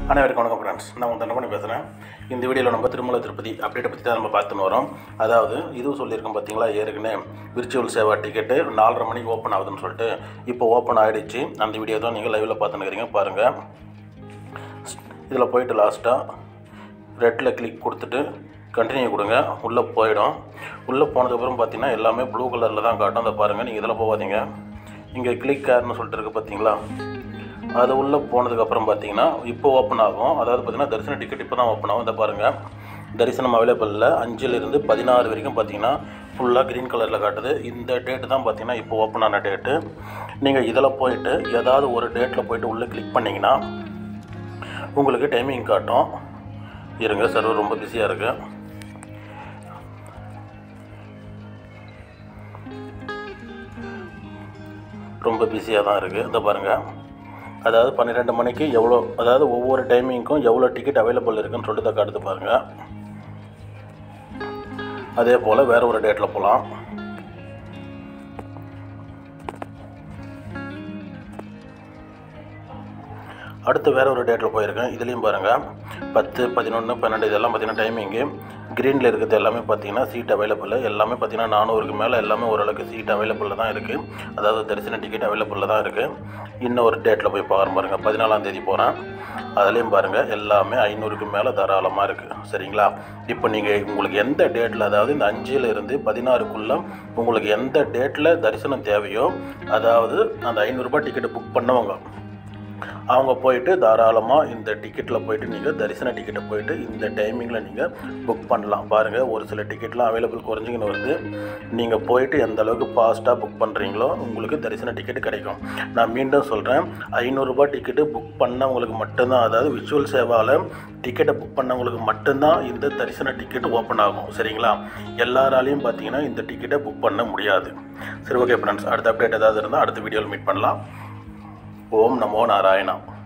அனைவருக்கும் வணக்கம் ஃப்ரெண்ட்ஸ் நான் உங்கள் தண்டமணி பேசுகிறேன் இந்த வீடியோவில் நம்ம திருமலை திருப்பதி அப்டேட்டை பற்றி தான் நம்ம பார்த்துன்னு வரோம் அதாவது இதுவும் சொல்லியிருக்கோம் பார்த்தீங்களா ஏற்கனவே விர்ச்சுவல் சேவா டிக்கெட்டு நாலரை மணிக்கு ஓப்பன் ஆகுதுன்னு சொல்லிட்டு இப்போ ஓப்பன் ஆகிடுச்சு அந்த வீடியோ தான் நீங்கள் லைவில் பார்த்துன்னு பாருங்கள் இதில் போயிட்டு லாஸ்ட்டாக ரெட்டில் கிளிக் கொடுத்துட்டு கண்டினியூ கொடுங்க உள்ளே போயிடும் உள்ளே போனதுக்கப்புறம் பார்த்தீங்கன்னா எல்லாமே ப்ளூ கலரில் தான் காட்டும் அதை பாருங்கள் நீங்கள் இதில் போகாதீங்க இங்கே கிளிக் கேர்னு சொல்லிட்டு இருக்குது பார்த்தீங்களா அது உள்ளே போனதுக்கப்புறம் பார்த்தீங்கன்னா இப்போ ஓப்பன் ஆகும் அதாவது பார்த்தீங்கன்னா தரிசன டிக்கெட் இப்போ தான் ஓப்பன் ஆகும் இதை பாருங்கள் தரிசனம் அவைலபிளில் அஞ்சிலிருந்து பதினாறு வரைக்கும் பார்த்தீங்கன்னா ஃபுல்லாக க்ரீன் கலரில் காட்டுது இந்த டேட்டு தான் பார்த்தீங்கன்னா இப்போ ஓப்பன் ஆன டேட்டு நீங்கள் இதில் போயிட்டு ஏதாவது ஒரு டேட்டில் போயிட்டு உள்ளே கிளிக் பண்ணிங்கன்னா உங்களுக்கு டைமிங் காட்டும் இருங்க சர்வர் ரொம்ப பிஸியாக இருக்குது ரொம்ப பிஸியாக தான் இருக்குது இதை பாருங்கள் அதாவது பன்னிரெண்டு மணிக்கு எவ்வளோ அதாவது ஒவ்வொரு டைமிங்க்கும் எவ்வளோ டிக்கெட் அவைலபிள் இருக்குன்னு சொல்லிட்டு தான் காட்டுது பாருங்கள் அதே போல் வேறு ஒரு டேட்டில் போகலாம் அடுத்து வேறு ஒரு டேட்டில் போயிருக்கேன் இதுலேயும் பாருங்கள் பத்து பதினொன்று பன்னெண்டு இதெல்லாம் பார்த்தீங்கன்னா டைமிங்கு க்ரீனில் இருக்கிறது எல்லாமே பார்த்தீங்கன்னா சீட் அவைலபிள் எல்லாமே பார்த்தீங்கன்னா நானூறுக்கு மேலே எல்லாமே ஓரளவுக்கு சீட் அவைலபிளில் தான் இருக்குது அதாவது தரிசன டிக்கெட் அவைலபிளில் தான் இருக்குது இன்னும் ஒரு டேட்டில் போய் பாருங்க பாருங்கள் பதினாலாம் தேதி போகிறேன் அதுலேயும் பாருங்கள் எல்லாமே ஐநூறுக்கு மேலே தாராளமாக இருக்குது சரிங்களா இப்போ நீங்கள் உங்களுக்கு எந்த டேட்டில் அதாவது இந்த அஞ்சில் இருந்து பதினாறுக்குள்ளே உங்களுக்கு எந்த டேட்டில் தரிசனம் தேவையோ அதாவது அந்த ஐநூறுரூபா டிக்கெட்டு புக் பண்ணவங்க அவங்க போயிட்டு தாராளமாக இந்த டிக்கெட்டில் போயிட்டு நீங்கள் தரிசன டிக்கெட்டை போயிட்டு இந்த டைமிங்கில் நீங்கள் புக் பண்ணலாம் பாருங்கள் ஒரு சில டிக்கெட்லாம் அவைலபிள் குறைஞ்சிங்கன்னு வருது நீங்கள் போயிட்டு எந்த அளவுக்கு ஃபாஸ்ட்டாக புக் பண்ணுறீங்களோ உங்களுக்கு தரிசன டிக்கெட் கிடைக்கும் நான் மீண்டும் சொல்கிறேன் ஐநூறுரூபா டிக்கெட்டு புக் பண்ணவங்களுக்கு மட்டும்தான் அதாவது விஷுவல் சேவாவில் டிக்கெட்டை புக் பண்ணவங்களுக்கு மட்டும்தான் இந்த தரிசன டிக்கெட் ஓப்பன் ஆகும் சரிங்களா எல்லாராலையும் பார்த்தீங்கன்னா இந்த டிக்கெட்டை புக் பண்ண முடியாது சரி ஓகே ஃப்ரெண்ட்ஸ் அடுத்த அப்டேட் ஏதாவது இருந்தால் அடுத்த வீடியோவில் மீட் பண்ணலாம் ஓம் நமோ நாராயணா